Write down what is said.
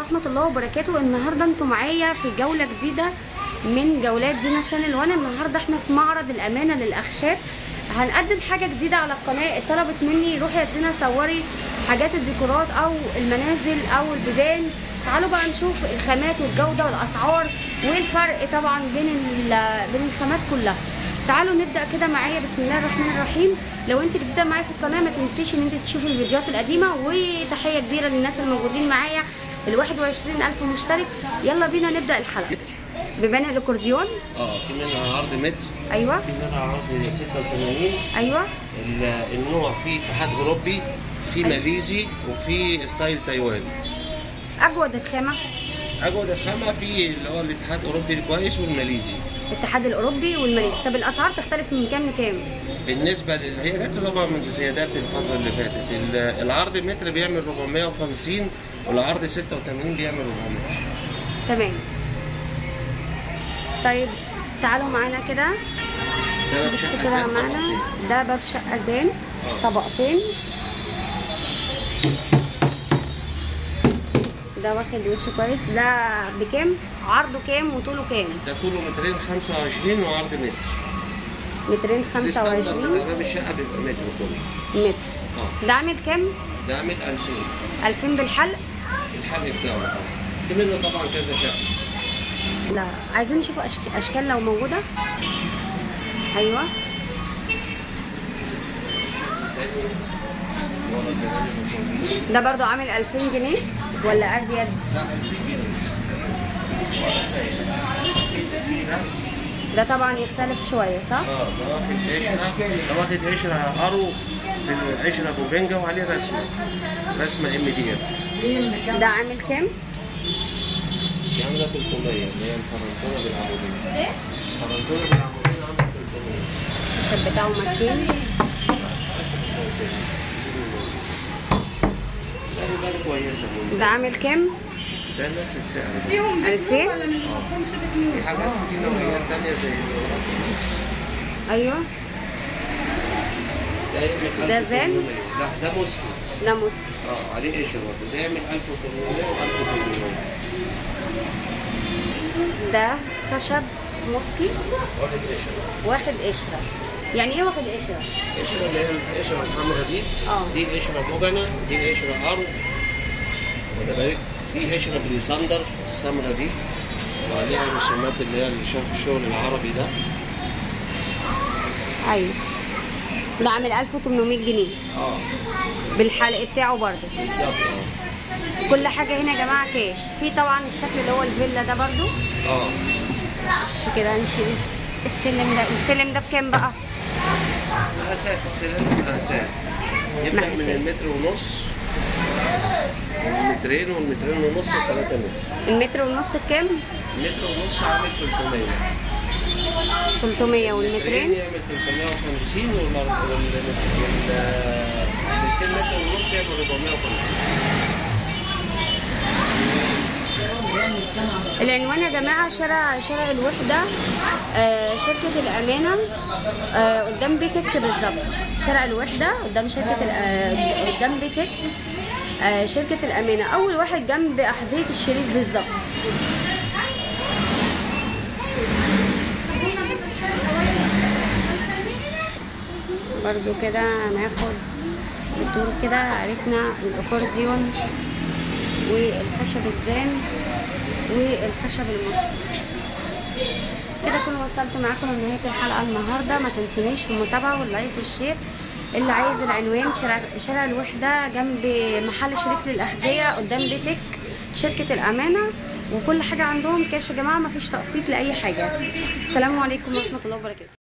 ورحمه الله وبركاته النهارده انتوا معايا في جوله جديده من جولات دينا شانل وانا النهارده احنا في معرض الامانه للاخشاب هنقدم حاجه جديده على القناه طلبت مني روحي يا دينا صوري حاجات الديكورات او المنازل او البيبان تعالوا بقى نشوف الخامات والجوده والاسعار والفرق طبعا بين ال- بين الخامات كلها تعالوا نبدا كده معايا بسم الله الرحمن الرحيم لو انت جديده معايا في القناه ما تنسيش ان انت تشوفي الفيديوهات القديمه وتحيه كبيره للناس الموجودين معايا ال 21000 مشترك يلا بينا نبدا الحلقه بيبان الاكورديون اه في منها عرض متر ايوه في منها عرض 86 ايوه ال- النوع فيه اتحاد اوروبي في أيوة. ماليزي وفي ستايل تايوان اجود الخامه اجود الخامه في اللي هو الاتحاد الاوروبي كويس والماليزي الاتحاد الاوروبي والماليزي طب الاسعار تختلف من كام لكام بالنسبه لل... هي جت طبعا من زيادات الفتره اللي فاتت ال- العرض متر بيعمل 450 والعرض 86 بيعمل 400 تمام طيب تعالوا معانا كده ده باب بس شقة كده زي معانا طبقتين. ده باب شقه زين آه. طبقتين ده واخد وش كويس ده بكام عرضه كام وطوله كام ده طوله مترين 25 وعرض متر مترين الستاندرد 25 بتاع باب الشقه بيبقى متر كله متر اه ده عامل كام ده عامل 2000 2000 بالحلق الحل بتاعه طبعا في منه طبعا كذا شقه لا عايزين نشوف أشك... اشكال لو موجوده ايوه ورا الجناب المصابين. ده برضو عامل 2000 جنيه ولا ازيد لا 2000 جنيه ورا سايق. في ده ده طبعا يختلف شويه صح اه ده واخد قشره ده واخد قشره ارو في القشره بوبنجا وعليه رسمه رسمه ام دي اف ده عامل كام دي عامله 300 اللي هي الفرنسونه بالعموديه الفرنسونه بالعموديه عامله 300 الشاب بتاعه متين ده ده كويسه ده عامل كام ده نفس السعر ده 2000 في حاجات في نوعيات تانية زي ايوه ده يعمل ده 1800. زان؟ لا ده موسكي ده موسك اه عليه قشره برضه ده يعمل 1800 و 1800 ده خشب موسكي واخد قشره واخد قشره يعني ايه واخد قشره القشره اللي هي القشره الحمراء دي اه دي القشره مجنه دي القشره ارو واخد بالك دي قشره بليساندر السمراء دي وعليها الرسومات اللي هي الشغل الشغل العربي ده ايوه ده عامل 1800 جنيه اه بالحلق بتاعه برضه بالظبط اه كل حاجه هنا يا جماعه كاش في طبعا الشكل اللي هو الفيلا ده برضه اه مش كده نشيل السلم ده السلم ده بكام بقى مقاسات السلالم مقاسات يبدأ من مقاسات. المتر ونص والمترين والمترين ونص وثلاثة متر المتر والنص بكام المتر ونص عامل 300 300 المترين والمترين يعمل 350 وال وال وال 200 متر ونص يعمل 450 العنوان يا جماعه شارع شارع الوحده آه شركه الامانه آه قدام بيتك بالظبط شارع الوحده قدام شركه الأ- آه قدام بيتك آه شركه الامانه اول واحد جنب احذيه الشريف بالظبط برضو كده هناخد الدور كده عرفنا الاكورديون والخشب الزان والخشب المصري كده اكون وصلت معاكم لنهايه الحلقه النهارده ما تنسونيش في المتابعه واللايك والشير اللي عايز العنوان شارع شارع الوحده جنب محل شريف للاحذيه قدام بيتك شركه الامانه وكل حاجه عندهم كاش يا جماعه ما فيش تقسيط لاي حاجه السلام عليكم ورحمه الله وبركاته